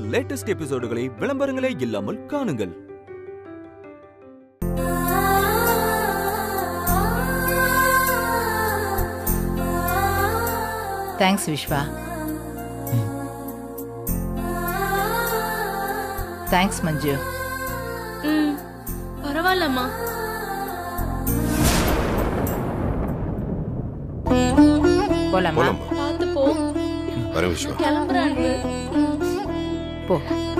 Latest எபிசோடுகளை விளம்பரங்களே இல்லாமல் காணுங்கள் thanks Vishwa thanks மஞ்சு ம் பரவாயில்லம்மா போலாமா போலாமா பார்த்து போ வர விஸ்வா கிளம்புறேன் அன்பு. போ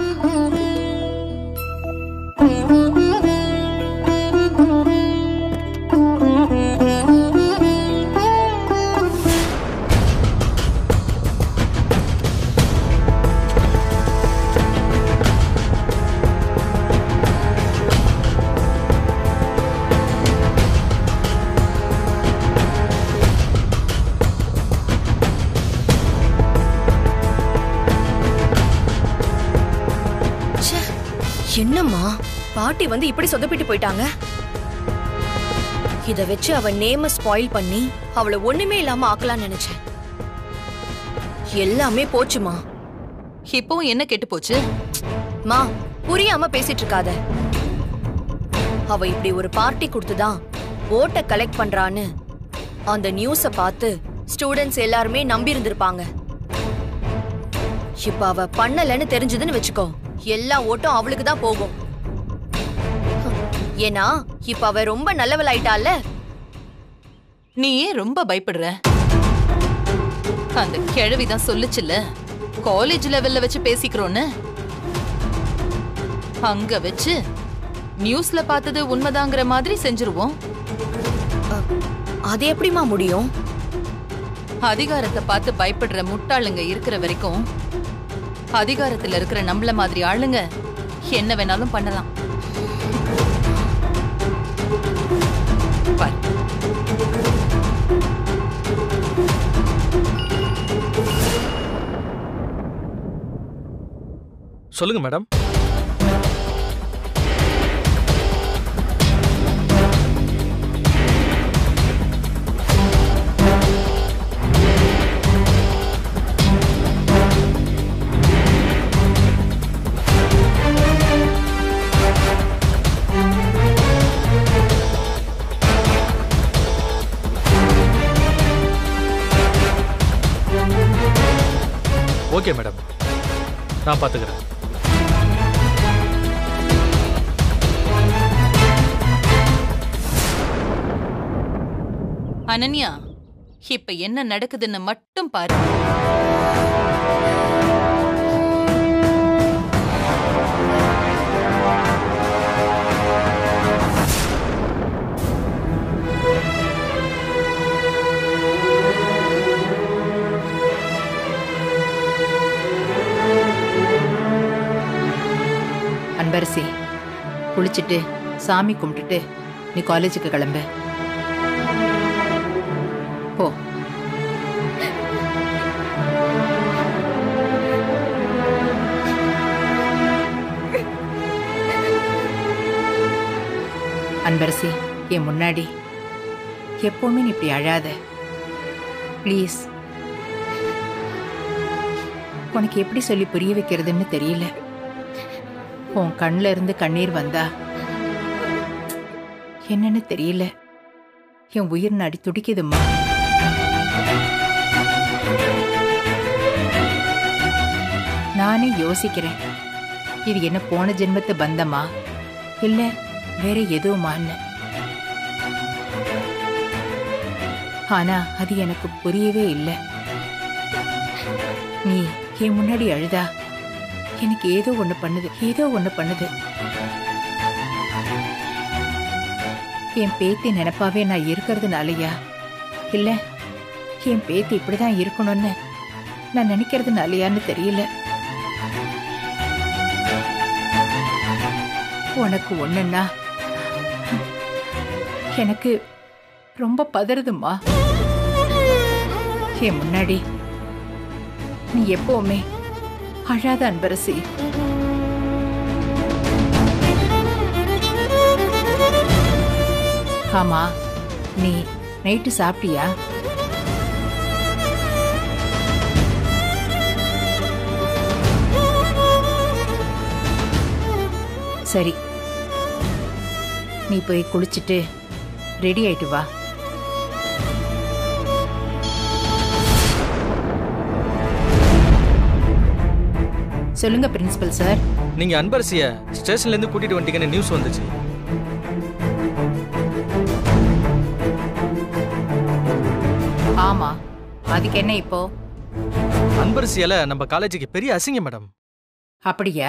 ச்சே, என்னம்மா பாட்டி வந்து இப்படி சொதப்பிட்டு போயிட்டாங்க இத வச்சு அவ நேம ஸ்பாயில் பண்ணி அவளை ஒண்ணுமே இல்லாம ஆக்கலாம்னு நினைச்சேன் எல்லாமே போச்சுமா இப்பவும் என்ன கெட்டு போச்சு மா புரியாம பேசிட்டு இருக்காத அவ இப்படி ஒரு பார்ட்டி கொடுத்துதான் ஓட்ட கலெக்ட் பண்றான்னு அந்த நியூஸ பார்த்து ஸ்டூடெண்ட்ஸ் எல்லாருமே நம்பி இருந்திருப்பாங்க இப்ப அவ பண்ணலன்னு தெரிஞ்சதுன்னு வச்சுக்கோ எல்லா ஓட்டும் அவளுக்கு தான் போகும் ஏன்னா இப்ப அவ ரொம்ப நல்லவள் ஆயிட்டால நீ ஏன் ரொம்ப பயப்படுற அந்த கிழவிதான் சொல்லுச்சுல்ல காலேஜ் லெவல்ல வச்சு பேசிக்கிறோன்னு அங்க வச்சு நியூஸ்ல பார்த்தது உண்மைதாங்கிற மாதிரி செஞ்சுருவோம் அது எப்படிமா முடியும் அதிகாரத்தை பார்த்து பயப்படுற முட்டாளுங்க இருக்கிற வரைக்கும் அதிகாரத்துல இருக்கிற நம்மள மாதிரி ஆளுங்க என்ன வேணாலும் பண்ணலாம் பாரு சொல்லுங்க மேடம் ஓகே மேடம் நான் பார்த்துக்கிறேன் அனன்யா இப்ப என்ன நடக்குதுன்னு மட்டும் பாரு அன்பரசி குளிச்சுட்டு சாமி கும்பிட்டுட்டு நீ காலேஜுக்கு கிளம்பு போ அன்பரசி என் முன்னாடி எப்பவுமே நீ இப்படி அழாத ப்ளீஸ் உனக்கு எப்படி சொல்லி புரிய வைக்கிறதுன்னு தெரியல உன் கண்ல இருந்து கண்ணீர் வந்தா என்னன்னு தெரியல என் உயிர் நடி துடிக்குதும்மா நானே யோசிக்கிறேன் இது என்ன போன ஜென்மத்து பந்தமா இல்ல வேற எதுவுமான்னு ஆனா அது எனக்கு புரியவே இல்லை நீ என் முன்னாடி அழுதா எனக்கு ஏதோ ஒண்ணு பண்ணுது ஏதோ ஒண்ணு பண்ணுது என் பேத்தி நினைப்பாவே நான் இருக்கிறதுனாலயா இல்ல என் பேத்தி இப்படிதான் இருக்கணும்னு நான் நினைக்கிறதுனாலயான்னு தெரியல உனக்கு ஒண்ணுன்னா எனக்கு ரொம்ப பதறுதும்மா என் முன்னாடி நீ எப்பவுமே அழாத அன்பரசி ஆமா நீ நைட்டு சாப்பிட்டியா சரி நீ போய் குளிச்சுட்டு ரெடி ஆயிட்டு வா சொல்லுங்க பிரின்சிபல் சார் நீங்க அன்பரசிய ஸ்டேஷன்ல இருந்து கூட்டிட்டு வந்துட்டீங்கன்னு நியூஸ் வந்துச்சு ஆமா அதுக்கு என்ன இப்போ அன்பரசியால நம்ம காலேஜுக்கு பெரிய அசிங்கம் மேடம் அப்படியா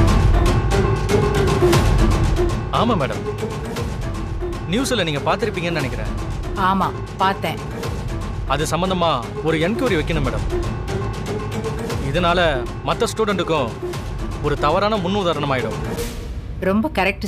ஆமா மேடம் நியூஸ்ல நீங்க பார்த்திருப்பீங்கன்னு நினைக்கிறேன் ஆமா பார்த்தேன் அது சம்பந்தமா ஒரு என்கொயரி வைக்கணும் மேடம் இதனால மற்ற ஸ்டூடெண்ட்டுக்கும் ஒரு தவறான முன்னுதாரணம் ஆயிடும் ரொம்ப கரெக்ட்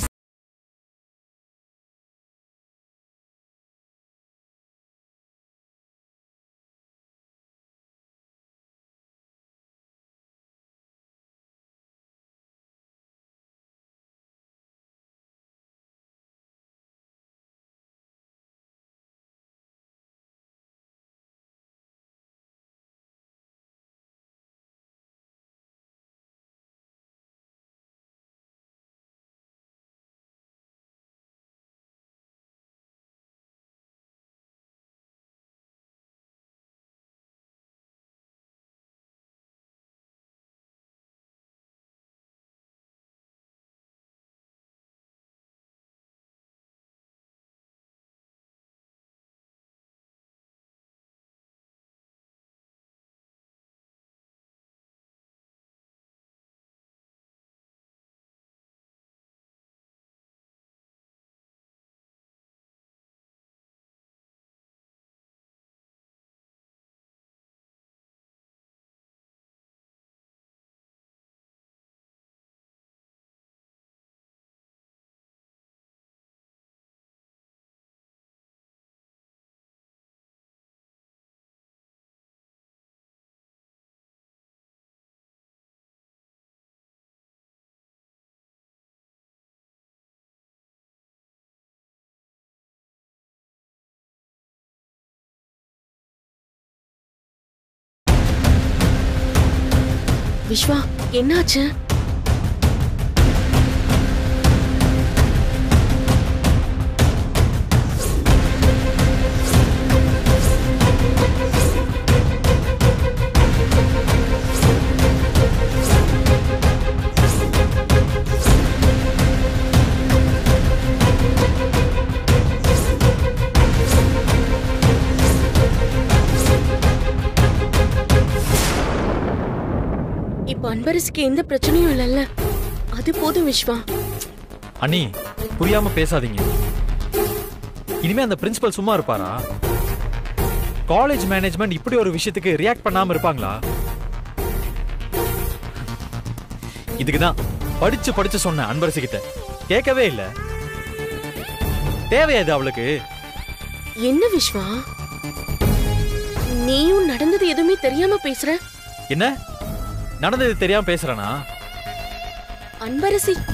விஸ்வா என்னாச்சு இப்ப அன்பரசுக்கு எந்த பிரச்சனையும் இல்லைல்ல அது போதும் விஸ்வா அண்ணி புரியாம பேசாதீங்க இனிமே அந்த பிரின்சிபல் சும்மா இருப்பாரா காலேஜ் மேனேஜ்மெண்ட் இப்படி ஒரு விஷயத்துக்கு ரியாக்ட் பண்ணாம இருப்பாங்களா இதுக்கு தான் படிச்சு படிச்சு சொன்னேன் அன்பரசு கிட்ட கேட்கவே இல்ல தேவையா இது அவளுக்கு என்ன விஸ்வா நீயும் நடந்தது எதுவுமே தெரியாம பேசுற என்ன நடந்தது தெரியாம பேசுறேனா அன்பரசி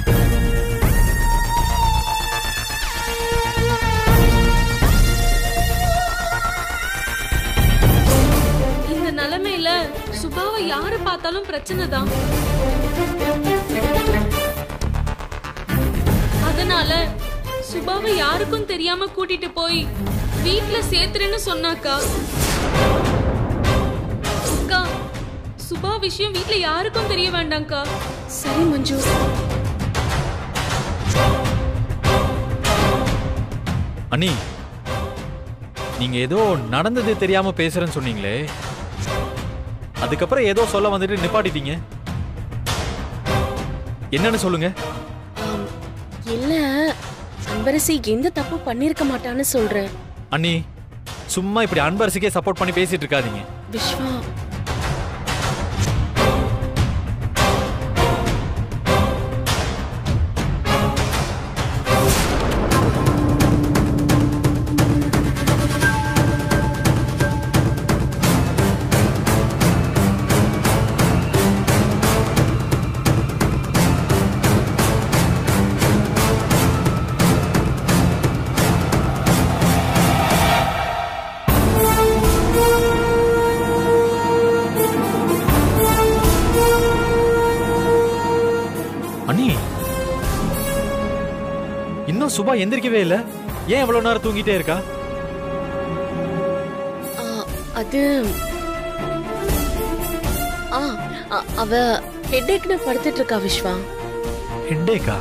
இந்த நிலைமையில சுபாவை யாரு பார்த்தாலும் பிரச்சனை தான் அதனால சுபாவை யாருக்கும் தெரியாம கூட்டிட்டு போய் வீட்ல சேர்த்துறேன்னு சொன்னாக்கா அக்கா சுபா விஷயம் வீட்ல யாருக்கும் தெரிய வேண்டாம்க்கா சரி மஞ்சு அண்ணி நீங்க ஏதோ நடந்தது தெரியாம பேசுறேன்னு சொன்னீங்களே அதுக்கப்புறம் ஏதோ சொல்ல வந்துட்டு நிப்பாட்டிட்டீங்க என்னன்னு சொல்லுங்க ஆம், இல்ல அன்பரசி எந்த தப்பு பண்ணிருக்க மாட்டான்னு சொல்றேன் அண்ணி சும்மா இப்படி அன்பரசுக்கே சப்போர்ட் பண்ணி பேசிட்டு இருக்காதீங்க விஸ்வா அண்ணி இன்னும் சுபா எந்திரிக்கவே இல்ல ஏன் இவ்வளவு நேரம் தூங்கிட்டே இருக்கா ஆ, அது ஆ அ- அவ ஹெட்டேக்னு படுத்துட்டு இருக்கா விஸ்வா ஹெட்டேக்கா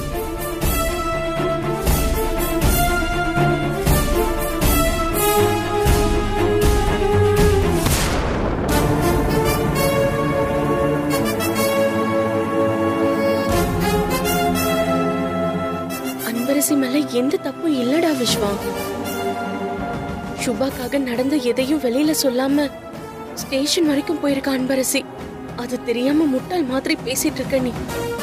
அன்பரசி மேல எந்த தப்பும் இல்லடா விஸ்வா சுபாக்காக நடந்த எதையும் வெளியில சொல்லாம ஸ்டேஷன் வரைக்கும் போயிருக்கா அன்பரசி அது தெரியாம முட்டாள் மாதிரி பேசிட்டு இருக்க நீ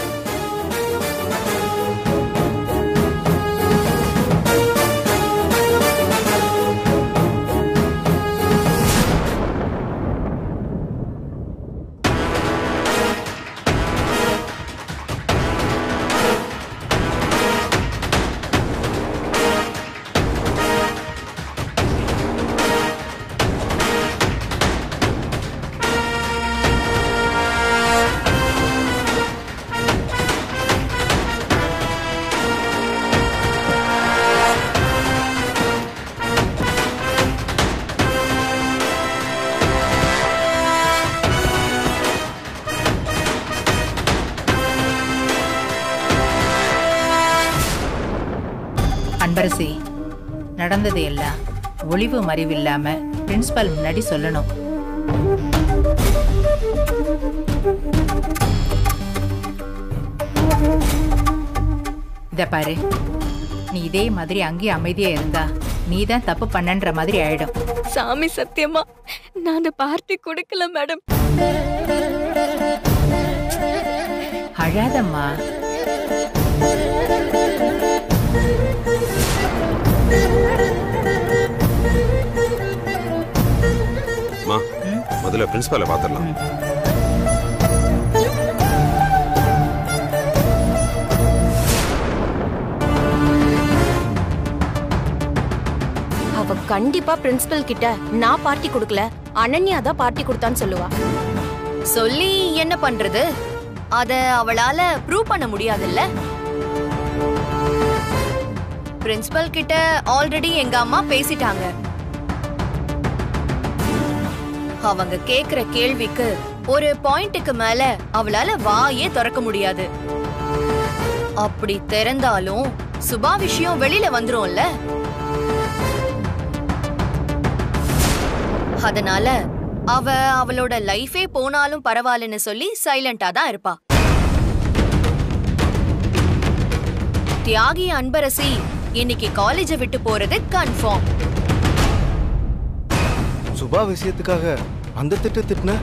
அன்பரசி நடந்தது எல்லாம் ஒளிவு மறைவில்லாம பிரின்சிபால் முன்னாடி சொல்லணும் இத பாரு நீ இதே மாதிரி அங்கேயே அமைதியா இருந்தா நீ தான் தப்பு பண்ணன்ற மாதிரி ஆயிடும் சாமி சத்தியமா நான் அந்த பார்ட்டி கொடுக்கல மேடம் அழாதம்மா மா முதல்ல பிரின்சிபாலை பார்த்துடலாம் அவ கண்டிப்பா பிரின்சிபல் கிட்ட நான் பார்ட்டி கொடுக்கல அனன்யா தான் பார்ட்டி கொடுத்தான்னு சொல்லுவா சொல்லி என்ன பண்றது அத அவளால ப்ரூவ் பண்ண முடியாதுல்ல பிரின்சிபல் கிட்ட ஆல்ரெடி எங்க அம்மா பேசிட்டாங்க அவங்க கேக்குற கேள்விக்கு ஒரு பாயிண்ட்டுக்கு மேல அவளால வாயே திறக்க முடியாது அப்படி திறந்தாலும் சுபா விஷயம் வெளியில வந்துரும்ல அதனால அவ அவளோட லைஃபே போனாலும் பரவாயில்லன்னு சொல்லி சைலண்டா தான் இருப்பா தியாகி அன்பரசி இன்னைக்கு காலேஜை விட்டு போறது கன்ஃபார்ம் சுபா விஷயத்துக்காக அந்த திட்டு திட்டுன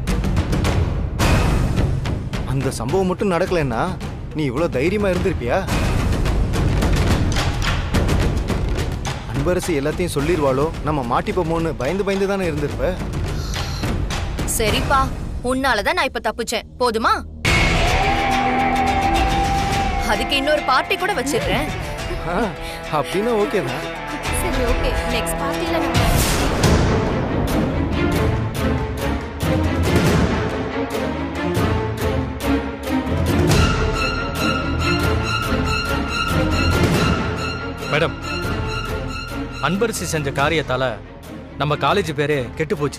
அந்த சம்பவம் மட்டும் நடக்கலைன்னா நீ இவ்வளவு தைரியமா இருந்திருப்பியா அன்பரசி எல்லாத்தையும் சொல்லிடுவாளோ நம்ம மாட்டிப்போமோன்னு பயந்து பயந்து தானே இருந்திருப்ப சரிப்பா உன்னாலதான் நான் இப்ப தப்பிச்சேன் போதுமா அதுக்கு இன்னொரு பார்ட்டி கூட வச்சிடுறேன் ஆ, அப்படின்னா ஓகே தான் சரி ஓகே நெக்ஸ்ட் பார்ட்டில நம்ம மேடம் அன்பரசி செஞ்ச காரியத்தால நம்ம காலேஜ் பேரே கெட்டு போச்சு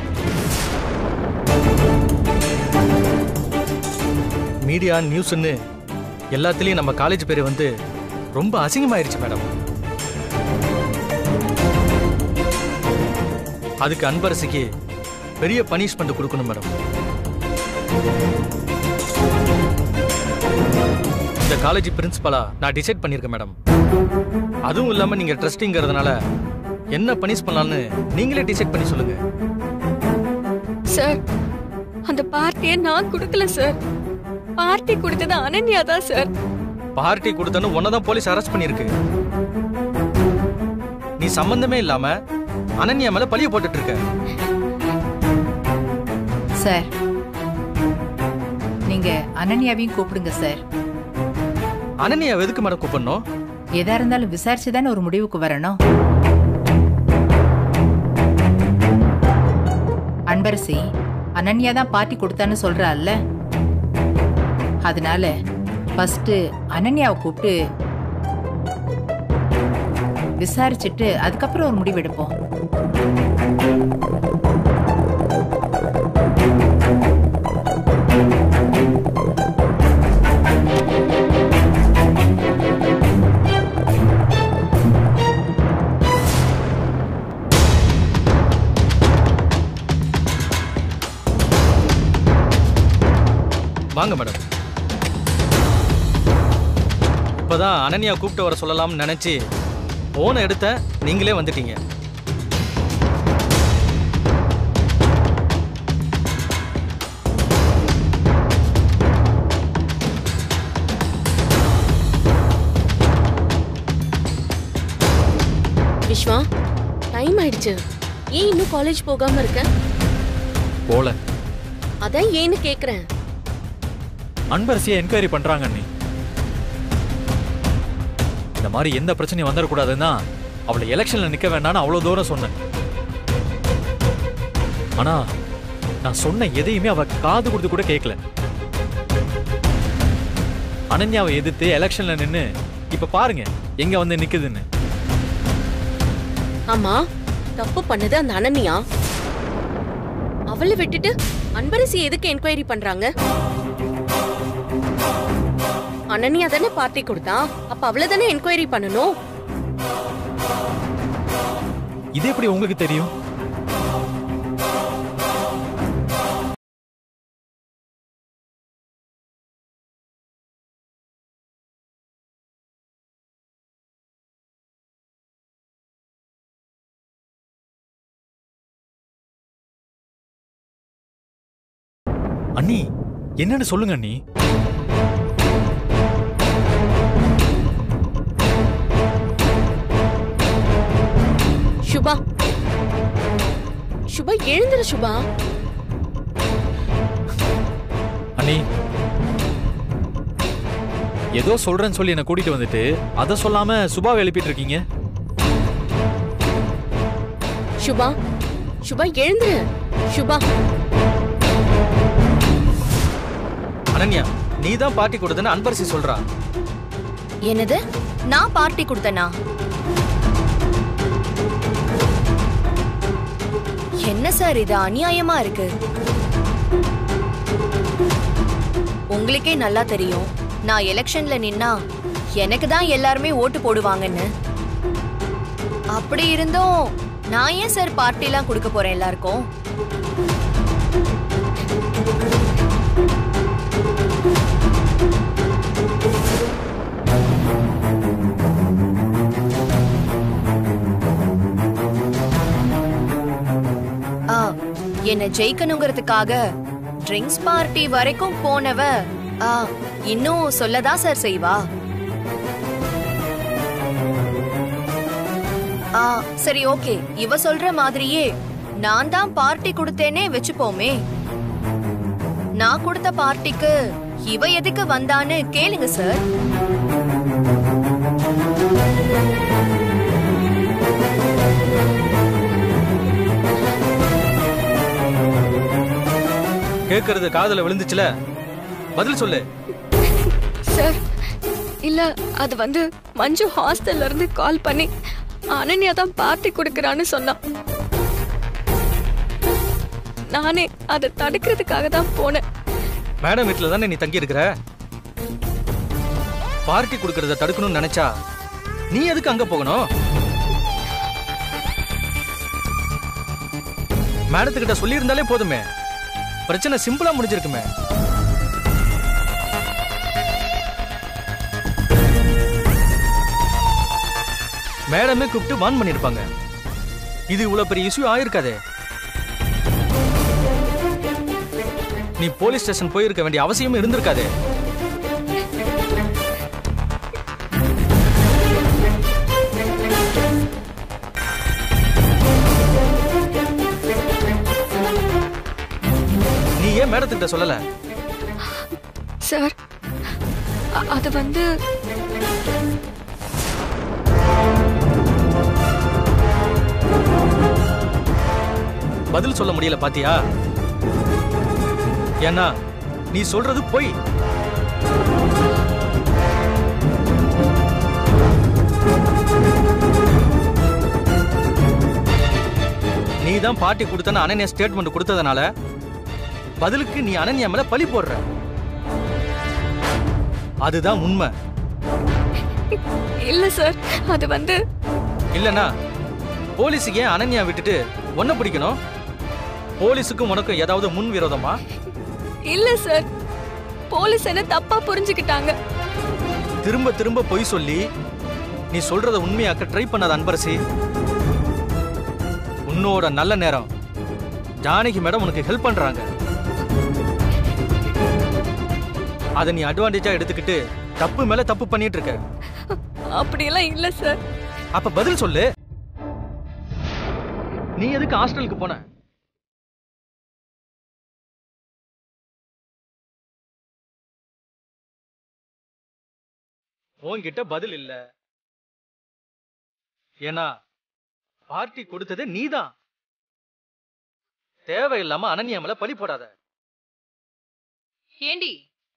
மீடியா நியூஸ்னு எல்லாத்துலயும் நம்ம காலேஜ் பேரு வந்து ரொம்ப அசிங்கமாயிருச்சு மேடம் அதுக்கு அன்பரசிக்கு பெரிய பனிஷ்மெண்ட் கொடுக்கணும் மேடம் இந்த காலேஜ் பிரின்சிபலா நான் டிசைட் பண்ணியிருக்கேன் மேடம் அதுவும் இல்லாம நீங்க ட்ரஸ்டிங்கிறதுனால என்ன பனிஷ் பண்ணலாம்னு நீங்களே டிசைட் பண்ணி சொல்லுங்க சார் அந்த பார்ட்டியை நான் கொடுக்கல சார் பார்ட்டி கொடுத்தது அனன்யா தான் சார் பார்ட்டி கொடுத்தன்னு உன்னதான் போலீஸ் அரெஸ்ட் பண்ணிருக்கு நீ சம்பந்தமே இல்லாம அனன்யா மேல பழிய போட்டுட்டு இருக்க சார் நீங்க அனன்யாவையும் கூப்பிடுங்க சார் அனன்யா எதுக்கு மேடம் கூப்பிடணும் எதா இருந்தாலும் விசாரிச்சு தானே ஒரு முடிவுக்கு வரணும் அன்பரசி அனன்யா தான் பார்ட்டி கொடுத்தான்னு சொல்றாள்ல அதனால ஃபர்ஸ்ட் அனன்யாவை கூப்பிட்டு விசாரிச்சுட்டு அதுக்கப்புறம் ஒரு முடிவு எடுப்போம் வாங்க மேடம் இப்பதான் அனன்யா கூப்பிட்டு வர சொல்லலாம்னு நினைச்சு போனை எடுத்த நீங்களே வந்துட்டீங்க விஸ்வா டைம் ஆயிடுச்சு ஏன் இன்னும் காலேஜ் போகாம இருக்க போல அதான் ஏன்னு கேக்குறேன் அன்பரசியை என்கொயரி பண்றாங்க அண்ணி இந்த மாதிரி எந்த பிரச்சனையும் வந்துடக்கூடாதுன்னா அவளை எலெக்ஷன்ல நிக்க வேண்டாம்னு அவ்வளவு தூரம் சொன்னேன் ஆனா நான் சொன்ன எதையுமே அவ காது கொடுத்து கூட கேட்கல அனன்யாவை எதிர்த்து எலெக்ஷன்ல நின்னு இப்ப பாருங்க எங்க வந்து நிக்குதுன்னு ஆமா தப்பு பண்ணது அந்த அனன்யா அவளை விட்டுட்டு அன்பரசி எதுக்கு என்கொயரி பண்றாங்க அனன்யா தானே பார்ட்டி கொடுத்தா அப்ப அவளை தானே என்கொயரி பண்ணணும் இது எப்படி உங்களுக்கு தெரியும் அண்ணி என்னன்னு சொல்லுங்க அண்ணி சுபா சுபா எழுந்துரு சுபா அண்ணி ஏதோ சொல்றேன்னு சொல்லி என்ன கூட்டிட்டு வந்துட்டு அதை சொல்லாம சுபாவை எழுப்பிட்டு இருக்கீங்க சுபா சுபா எழுந்துரு சுபா அனன்யா நீ தான் பார்ட்டி கொடுத்தன்னு அன்பரசி சொல்றா என்னது நான் பார்ட்டி கொடுத்தனா என்ன சார் இது அநியாயமா இருக்கு உங்களுக்கே நல்லா தெரியும் நான் எலெக்ஷன்ல நின்னா எனக்கு தான் எல்லாருமே ஓட்டு போடுவாங்கன்னு அப்படி இருந்தும் நான் ஏன் சார் பார்ட்டிலாம் கொடுக்க போறேன் எல்லாருக்கும் ஆ, என்னை ஜெயிக்கணுங்கிறதுக்காக ட்ரிங்க்ஸ் பார்ட்டி வரைக்கும் போனவ ஆ, இன்னும் சொல்லதான் சார் செய்வா ஆ சரி ஓகே இவ சொல்ற மாதிரியே நான் தான் பார்ட்டி கொடுத்தேனே வச்சுப்போமே நான் கொடுத்த பார்ட்டிக்கு இவ எதுக்கு வந்தான்னு கேளுங்க சார் கேட்கறது காதுல விழுந்துச்சுல பதில் சொல்லு சார் இல்ல அது வந்து மஞ்சு ஹாஸ்டல்ல இருந்து கால் பண்ணி அனன்யா தான் பார்ட்டி கொடுக்கறான்னு சொன்னான் நானே அதை தடுக்கிறதுக்காக தான் போனேன் மேடம் வீட்ல தானே நீ தங்கி இருக்கிற பார்ட்டி கொடுக்கறத தடுக்கணும்னு நினைச்சா நீ எதுக்கு அங்க போகணும் மேடத்துக்கிட்ட சொல்லியிருந்தாலே போதுமே பிரச்சனை சிம்பிளா முடிஞ்சிருக்குமே மேடமே கூப்பிட்டு வான் பண்ணிருப்பாங்க இது இவ்வளவு பெரிய இஷ்யூ ஆயிருக்காதே நீ போலீஸ் ஸ்டேஷன் போயிருக்க வேண்டிய அவசியமும் இருந்திருக்காதே நீ ஏன் மேடத்துக்கிட்ட சொல்லல சார் அ- அது வந்து பதில் சொல்ல முடியல பாத்தியா ஏன்னா நீ சொல்றது பொய் தான் பார்ட்டி கொடுத்தன்னு அனன்யா ஸ்டேட்மெண்ட் கொடுத்ததுனால பதிலுக்கு நீ அனன்யா மேல பழி போடுற அதுதான் உண்மை இல்ல சார் அது வந்து இல்லனா போலீஸுக்கு ஏன் அனன்யா விட்டுட்டு ஒன்ன பிடிக்கணும் போலீஸுக்கும் உனக்கும் ஏதாவது முன் விரோதமா இல்ல சார் போலீஸ் என்ன தப்பா புரிஞ்சுக்கிட்டாங்க திரும்ப திரும்ப பொய் சொல்லி நீ சொல்றத உண்மையாக்க ட்ரை பண்ணாத அன்பரசி உன்னோட நல்ல நேரம் ஜானகி மேடம் உனக்கு ஹெல்ப் பண்றாங்க அதை நீ அட்வான்டேஜா எடுத்துக்கிட்டு தப்பு மேல தப்பு பண்ணிட்டு இருக்க அப்படியெல்லாம் இல்ல சார் அப்ப பதில் சொல்லு நீ எதுக்கு ஹாஸ்டலுக்கு போன உன்கிட்ட பதில் இல்ல ஏன்னா பார்ட்டி கொடுத்தது நீதான் தேவையில்லாம அனன்யா மேல பழி போடாத ஏண்டி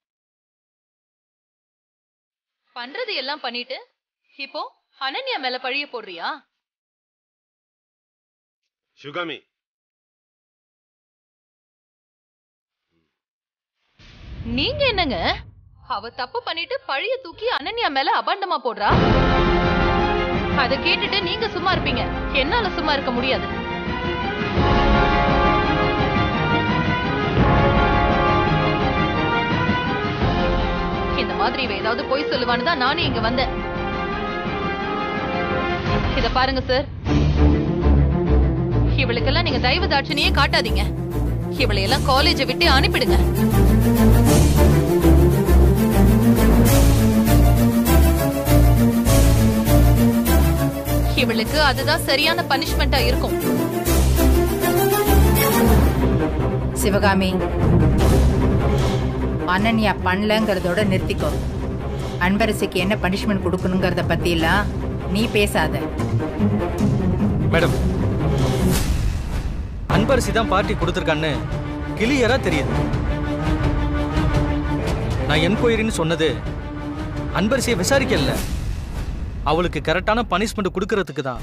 பண்றது எல்லாம் பண்ணிட்டு இப்போ அனன்யா மேல பழிய போடுறியா சுகாமி நீங்க என்னங்க அவ தப்பு பண்ணிட்டு பழிய தூக்கி அனன்யா மேல அபாண்டமா போடுறா அத கேட்டுட்டு நீங்க சும்மா இருப்பீங்க என்னால சும்மா இருக்க முடியாது இந்த மாதிரி இவ ஏதாவது பொய் சொல்லுவான்னு தான் நானே இங்க வந்தேன் இத பாருங்க சார் இவளுக்கெல்லாம் நீங்க தயவு தாட்சணியே காட்டாதீங்க இவளை எல்லாம் காலேஜை விட்டு அனுப்பிடுங்க இவளுக்கு அதுதான் சரியான பனிஷ்மெண்டா இருக்கும் சிவகாமி அனன்யா பண்ணலங்கிறதோட நிறுத்திக்கோ அன்பரசிக்கு என்ன பனிஷ்மெண்ட் கொடுக்கணுங்கிறத பத்தியெல்லாம் நீ பேசாத மேடம் அன்பரசி தான் பார்ட்டி கொடுத்துருக்கான்னு கிளியரா தெரியுது நான் என்கொயரின்னு சொன்னது அன்பரசியை விசாரிக்கல அவளுக்கு கரெக்டான பனிஷ்மெண்ட் கொடுக்கறதுக்கு தான்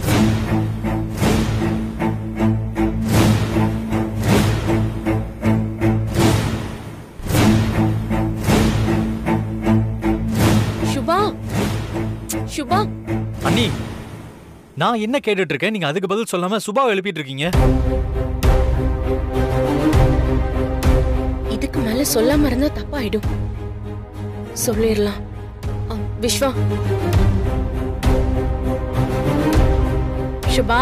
சுபா சுபா அண்ணி நான் என்ன கேட்டுட்டு இருக்கேன் நீங்க அதுக்கு பதில் சொல்லாம சுபாவை எழுப்பிட்டு இருக்கீங்க இதுக்கு மேல சொல்லாம இருந்தா தப்பாயிடும் சொல்லிடலாம் அ, விஸ்வா சுபா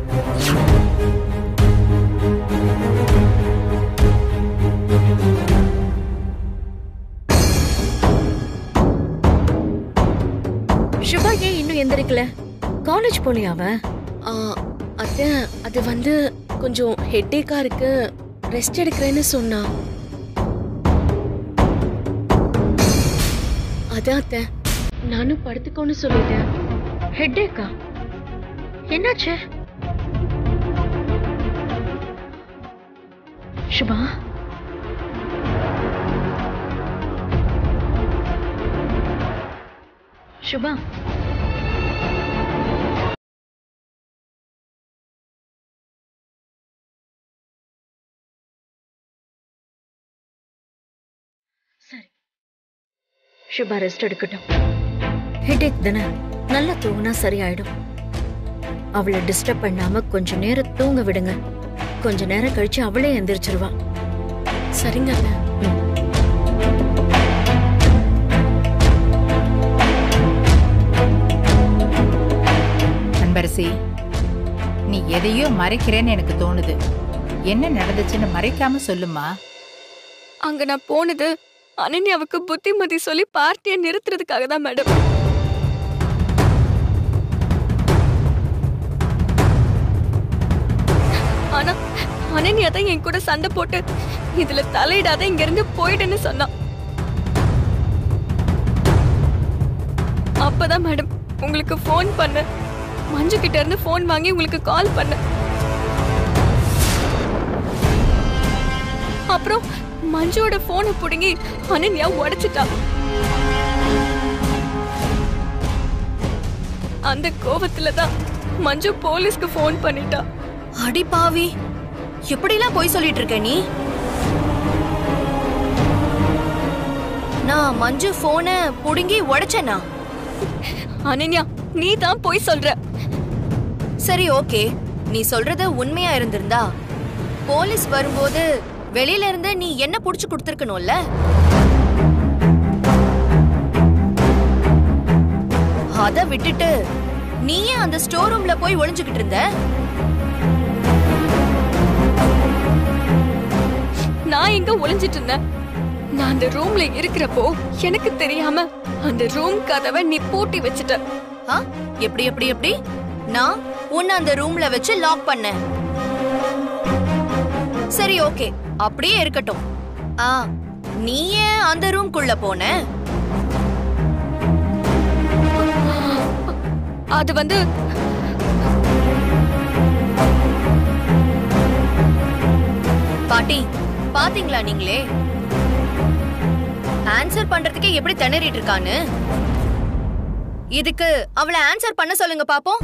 சுபா ஏன் இன்னும் எந்திரிக்கல காலேஜ் போலியா அவ ஆ, அத்தை அது வந்து கொஞ்சம் ஹெட்டேக்கா இருக்கு ரெஸ்ட் எடுக்கிறேன்னு சொன்னா அதான் அத்தை நானும் படுத்துக்கோன்னு சொல்லிட்டேன் ஹெட்டேக்கா என்னாச்சு சுபா சுபா சரி சுபா ரெஸ்ட் எடுக்கட்டும் ஹெட்டேக் தானே நல்லா தூங்கினா சரியாயிடும் அவளை டிஸ்டர்ப் பண்ணாம கொஞ்ச நேரம் தூங்க விடுங்க கொஞ்ச நேரம் கழிச்சு அவளே எந்திரிச்சிருவா சரிங்க அத்தை அன்பரசி நீ எதையோ மறைக்கிறேன்னு எனக்கு தோணுது என்ன நடந்துச்சுன்னு மறைக்காம சொல்லுமா அங்க நான் போனது அனன்யாவுக்கு புத்திமதி சொல்லி பார்ட்டியை நிறுத்துறதுக்காக தான் மேடம் ஆனா அனன்யா தான் என் கூட சண்டை போட்டு இதுல தலையிடாத இங்க இருந்து போயிடுன்னு சொன்னான் அப்பதான் மேடம் உங்களுக்கு ஃபோன் பண்ண மஞ்சு கிட்ட இருந்து ஃபோன் வாங்கி உங்களுக்கு கால் பண்ண அப்புறம் மஞ்சுவோட போனை புடுங்கி அனன்யா உடைச்சிட்டா அந்த கோவத்துல தான் மஞ்சு போலீஸ்க்கு ஃபோன் பண்ணிட்டா அடி பாவி எப்படிலாம் போய் சொல்லிட்டு இருக்க நீ நான் மஞ்சு போனை புடுங்கி உடைச்சேனா அனன்யா நீ தான் போய் சொல்ற சரி ஓகே நீ சொல்றது உண்மையா இருந்திருந்தா போலீஸ் வரும்போது வெளியில இருந்து நீ என்ன புடிச்சு கொடுத்துருக்கணும்ல அத விட்டுட்டு நீயே அந்த ஸ்டோர் ரூம்ல போய் ஒளிஞ்சுகிட்டு இருந்த நான் எங்க ஒளிஞ்சிட்டு இருந்தேன் நான் அந்த ரூம்ல இருக்கிறப்போ எனக்கு தெரியாம அந்த ரூம் கதவை நீ பூட்டி வச்சுட்ட ஆ? எப்படி எப்படி எப்படி நான் உன்னை அந்த ரூம்ல வச்சு லாக் பண்ணேன் சரி ஓகே அப்படியே இருக்கட்டும் ஆ நீ ஏன் அந்த ரூம்குள்ள போன அது வந்து பாட்டி பாத்தீங்களா நீங்களே ஆன்சர் பண்றதுக்கே எப்படி திணறிட்டு இருக்கான்னு இதுக்கு அவளை ஆன்சர் பண்ண சொல்லுங்க பாப்போம்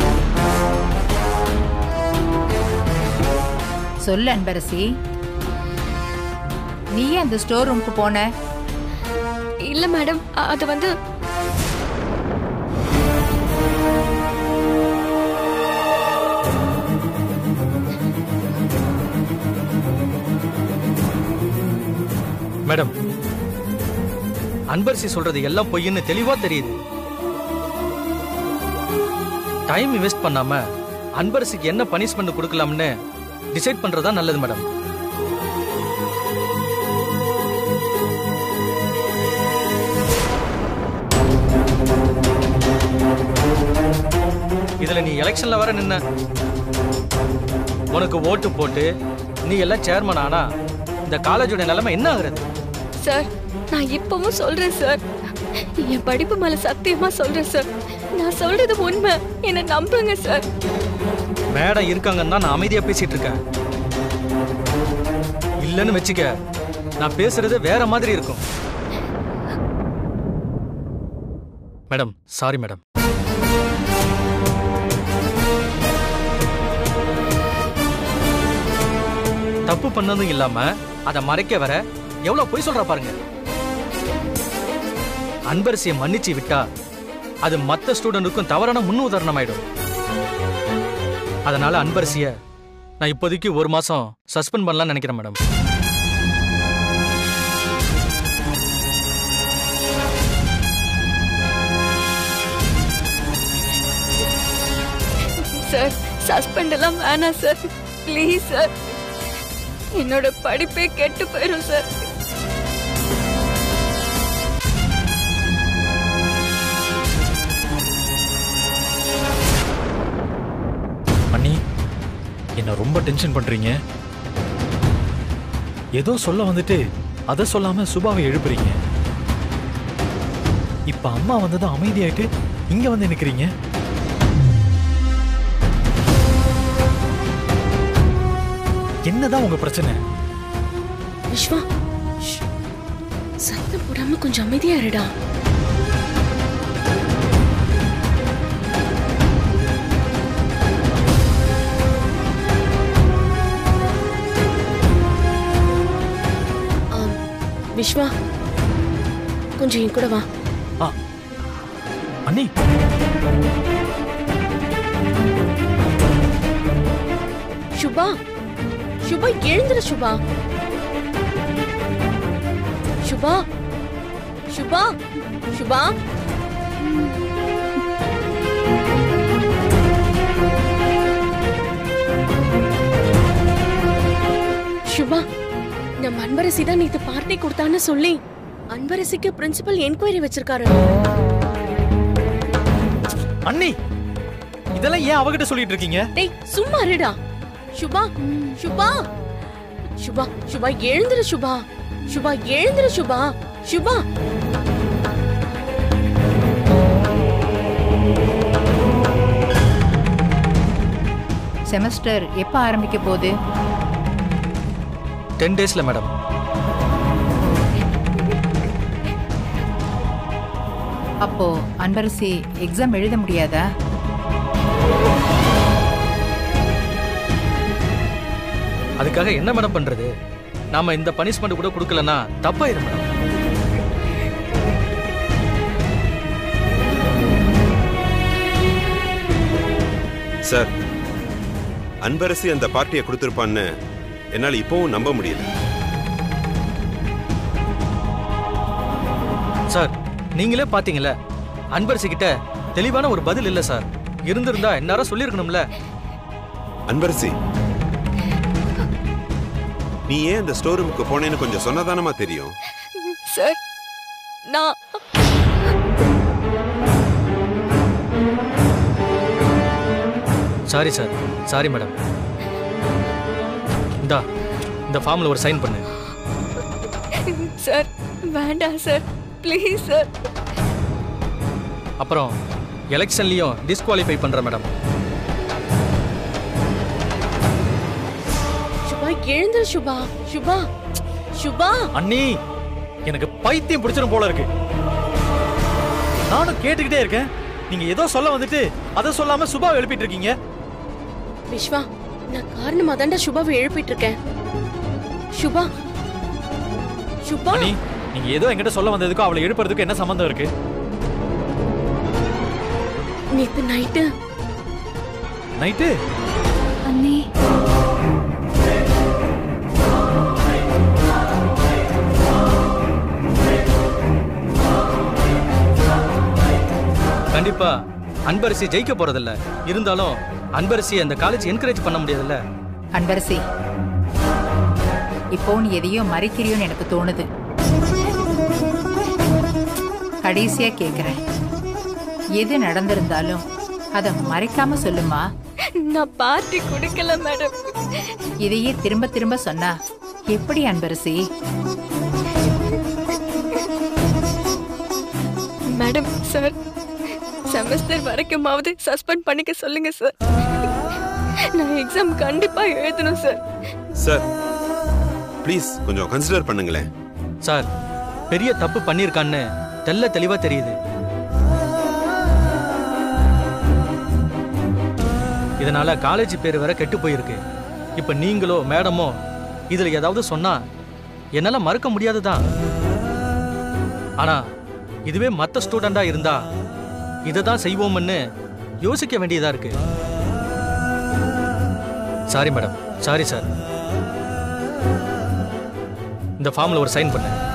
சொல்லு அன்பரசி நீ ஏன் அந்த ஸ்டோர் ரூமுக்கு போன இல்ல மேடம் அ- அது வந்து மேடம் அன்பரசி சொல்றது எல்லாம் பொய்ன்னு தெளிவா தெரியுது டைம் வேஸ்ட் பண்ணாம அன்பரசிக்கு என்ன பனிஷ்மெண்ட் கொடுக்கலாம்னு டிசைட் பண்றதா நல்லது மேடம் இதுல நீ எலெக்ஷன்ல வர நின்ன உனக்கு ஓட்டு போட்டு நீ எல்லாம் சேர்மன் ஆனா இந்த காலேஜோட நிலைமை என்ன ஆகுறது சார் நான் இப்பவும் சொல்றேன் சார் என் படிப்பு மேல சத்தியமா சொல்றேன் சார் நான் சொல்றது உண்மை என்ன நம்புங்க சார் மேடம் இருக்காங்கன்னு தான் நான் அமைதியா பேசிட்டு இருக்கேன் இல்லைன்னு வச்சுக்க நான் பேசுறது வேற மாதிரி இருக்கும் மேடம் சாரி மேடம் தப்பு பண்ணதும் இல்லாம அதை மறைக்க வர எவ்வளவு பொய் சொல்றா பாருங்க அன்பரசியை மன்னிச்சு விட்டா அது மத்த ஸ்டூடெண்ட்டுக்கும் தவறான முன் உதாரணம் ஆயிடும் அதனால அன்பரசிய நான் இப்போதைக்கு ஒரு மாசம் சஸ்பெண்ட் பண்ணலாம்னு நினைக்கிறேன் மேடம் சார் சஸ்பெண்ட் எல்லாம் வேணாம் சார் ப்ளீஸ் சார் என்னோட படிப்பே கெட்டு போயிடும் சார் அண்ணி என்ன ரொம்ப டென்ஷன் பண்றீங்க ஏதோ சொல்ல வந்துட்டு அதை சொல்லாம சுபாவை எழுப்புறீங்க இப்ப அம்மா வந்ததும் அமைதியாயிட்டு இங்க வந்து நிக்கிறீங்க என்னதான் உங்க பிரச்சனை விஸ்வா ஷ். சத்தம் போடாம கொஞ்சம் அமைதியா இருடா ஆம், விஸ்வா கொஞ்சம் என் கூட வா ஆ அண்ணி சுபா சுபா எழுந்துரு சுபா சுபா சுபா சுபா சுபா நம்ம அன்பரசி தான் நேத்து பார்ட்டி கொடுத்தான்னு சொல்லி அன்பரசிக்கு பிரின்சிபல் என்கொயரி வச்சிருக்காரு அண்ணி இதெல்லாம் ஏன் அவகிட்ட சொல்லிட்டு இருக்கீங்க டேய் சும்மா இருடா சுபா சுபா சுபா சுபா எழுந்துரு சுபா சுபா எழுந்துரு சுபா சுபா செமஸ்டர் எப்ப ஆரம்பிக்க போகுது டென் டேஸ்ல மேடம் அப்போ அன்பரசி எக்ஸாம் எழுத முடியாதா அதுக்காக என்ன மேடம் பண்றது நாம இந்த பனிஷ்மெண்ட் கூட கொடுக்கலன்னா தப்பாயிரும் மேடம் சார் அன்பரசி அந்த பார்ட்டியை கொடுத்துருப்பான்னு என்னால் இப்பவும் நம்ப முடியல சார் நீங்களே பாத்தீங்கல்ல அன்பரசி கிட்ட தெளிவான ஒரு பதில் இல்ல சார் இருந்திருந்தா இந்நேரம் சொல்லியிருக்கணும்ல அன்பரசி நீ ஏன் அந்த ஸ்டோர் ரூமுக்கு போனேன்னு கொஞ்சம் சொன்னதானமா தெரியும் சார் நான் சாரி சார் சாரி மேடம் இந்தா இந்த ஃபார்ம்ல ஒரு சைன் பண்ணு சார் வேண்டாம் சார் ப்ளீஸ் சார் அப்புறம் எலெக்ஷன்லயும் டிஸ்குவாலிஃபை பண்றேன் மேடம் சுபா எழுந்துரு சுபா சுபா சுபா அண்ணி எனக்கு பைத்தியம் பிடிச்சிரும் போல இருக்கு நானும் கேட்டுக்கிட்டே இருக்கேன் நீங்க ஏதோ சொல்ல வந்துட்டு அதை சொல்லாம சுபா எழுப்பிட்டு இருக்கீங்க விஸ்வா நான் காரணமா தாண்டா சுபாவை எழுப்பிட்டு இருக்கேன் சுபா சுபா அண்ணி நீங்க ஏதோ என்கிட்ட சொல்ல வந்ததுக்கும் அவளை எழுப்புறதுக்கு என்ன சம்பந்தம் இருக்கு நேத்து நைட்டு நைட்டு அண்ணி கண்டிப்பா அன்பரசி ஜெயிக்க போறதில்ல இருந்தாலும் அன்பரசி அந்த காலேஜ் என்கரேஜ் பண்ண முடியாதுல்ல அன்பரசி இப்போ நீ எதையோ மறைக்கிறியோன்னு எனக்கு தோணுது கடைசியா கேக்குறேன் எது நடந்திருந்தாலும் அதை மறைக்காம சொல்லுமா நான் பார்ட்டி கொடுக்கல மேடம் இதையே திரும்ப திரும்ப சொன்னா எப்படி அன்பரசி மேடம் சார் செமஸ்டர் வரைக்குமாவது சஸ்பெண்ட் பண்ணிக்க சொல்லுங்க சார் நான் எக்ஸாம் கண்டிப்பா எழுதணும் சார் சார் ப்ளீஸ் கொஞ்சம் கன்சிடர் பண்ணுங்களேன் சார் பெரிய தப்பு பண்ணியிருக்கான்னு தெல்ல தெளிவா தெரியுது இதனால காலேஜ் பேர் வேற கெட்டு போயிருக்கு இப்ப நீங்களோ மேடமோ இதுல ஏதாவது சொன்னா என்னால மறுக்க முடியாதுதான் ஆனா இதுவே மத்த ஸ்டூடெண்டா இருந்தா இதை தான் செய்வோம்னு யோசிக்க வேண்டியதா இருக்கு சாரி மேடம் சாரி சார் இந்த ஃபார்ம்ல ஒரு சைன் பண்ணு